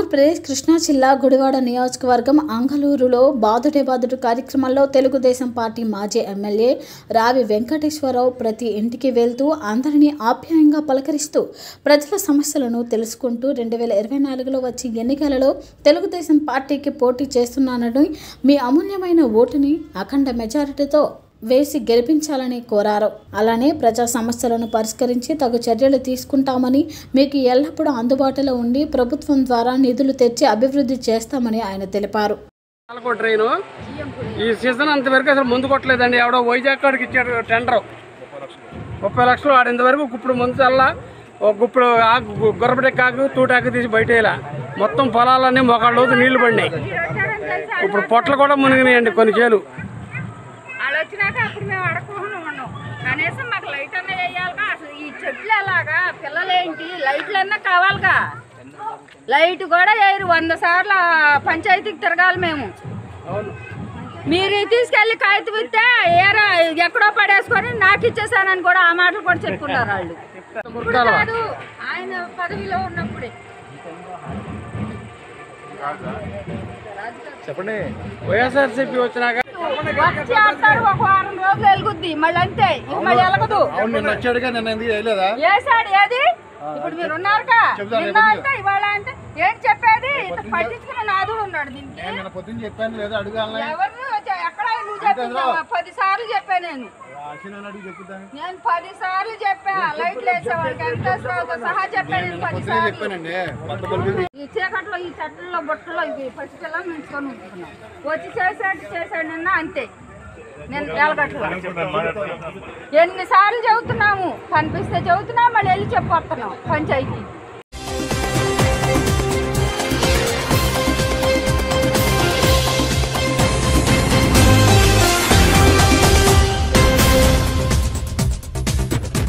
ఆంధ్రప్రదేశ్ కృష్ణా జిల్లా గుడివాడ నియోజకవర్గం అంగలూరులో బాదుడే బాదుడు కార్యక్రమంలో తెలుగుదేశం పార్టీ మాజీ ఎమ్మెల్యే రావి వెంకటేశ్వరరావు ప్రతి ఇంటికి వెళ్తూ అందరినీ ఆప్యాయంగా పలకరిస్తూ ప్రజల సమస్యలను తెలుసుకుంటూ రెండు వేల ఇరవై నాలుగులో వచ్చే ఎన్నికలలో తెలుగుదేశం పార్టీకి పోటీ చేస్తున్నానని మీ అమూల్యమైన ఓటుని అఖండ మెజారిటీతో వేసి గెలిపించాలని కోరారు అలానే ప్రజా సమస్యలను పరిష్కరించి తగు చర్యలు తీసుకుంటామని మీకు ఎల్లప్పుడూ అందుబాటులో ఉండి ప్రభుత్వం ద్వారా నిధులు తెచ్చి అభివృద్ధి చేస్తామని ఆయన తెలిపారు పాలకో ట్రైన్ ఈ సీజన్ అంతవరకు అసలు ముందు కొట్టలేదండి ఎవడో వైజాగ్ కాడికి ఇచ్చాడు టెండర్ ముప్పై లక్షలు ఆడేంతవరకు ఇప్పుడు ముందు చల్లా ఒక గుప్పుడు ఆకు గుర్రపటెక్కి ఆకు తూటాకు తీసి బయట వేయాల. మొత్తం పొలాలన్నీ మొగాళ్ళ నీళ్లు పడినాయి ఇప్పుడు పొట్లు కూడా మునిగినాయండి కొన్ని చేలు వాళ్ళు వచ్చినాక అప్పుడు మేము అడగకుండా ఉన్నాం కనీసం మాకు లైట్ అన్న వేయాలిగా అసలు ఈ చెట్లు ఎలాగా పిల్లలేంటి లైట్లు అన్నా కావాలిగా లైట్ కూడా వేయరు వంద సార్లు ఆ పంచాయతీకి తిరగాలి మేము మీరు తీసుకెళ్లి కాగితం ఇస్తే ఏరా ఎక్కడో పడేసుకొని నాకు ఇచ్చేసానని కూడా ఆ మాటలు కూడా చెప్పుకున్నారు వాళ్ళు ఇప్పుడు కాదు ఆయన పదవిలో ఉన్నప్పుడే చెప్పండి వైఎస్ఆర్సీపీ వచ్చినాక వచ్చి అంటారు ఒక వారం రోజులు వెలుగుద్ది మళ్ళీ అంతే ఇక మళ్ళీ వెలగదు అవును నిన్న వచ్చాడుగా నిన్న ఎందుకు చేయలేదా ఏసాడు ఏది ఇప్పుడు మీరు ఉన్నారుగా చెప్తాను, నిన్న అంటే ఇవాళ అంటే ఏంటి చెప్పేది ఇంత పట్టించుకున్న నాదుడు ఉన్నాడు దీనికి నేను నిన్న పొద్దున్న చెప్పాను లేదా అడుగాలని ఎవరు చె- ఎక్కడ నువ్వు చెప్పినావా పది సార్లు చెప్పా నేను ఆశీర్వాదం అడిగి చెప్పుతాను నేను పది సార్లు చెప్పా లైట్లు వేసేవాడికి ఎంత శ్రద్ధ సహా చెప్పా నేను పది పొద్దునే సార్లు చెప్పానండి కొత్త బల్బులు ఈ చీకట్లో ఈ చెట్లలో బొట్టలో ఇవి పసిపిల్ల మించుకొని ఉంటున్నాం వచ్చి చేసాడు చేసాడు నిన్న అంతే నేను ఎలగట్లో ఎన్నిసార్లు చెబుతున్నాము కనిపిస్తే చెబుతున్నాం మళ్ళీ వెళ్ళి చెప్పొస్తున్నాం పంచాయతీ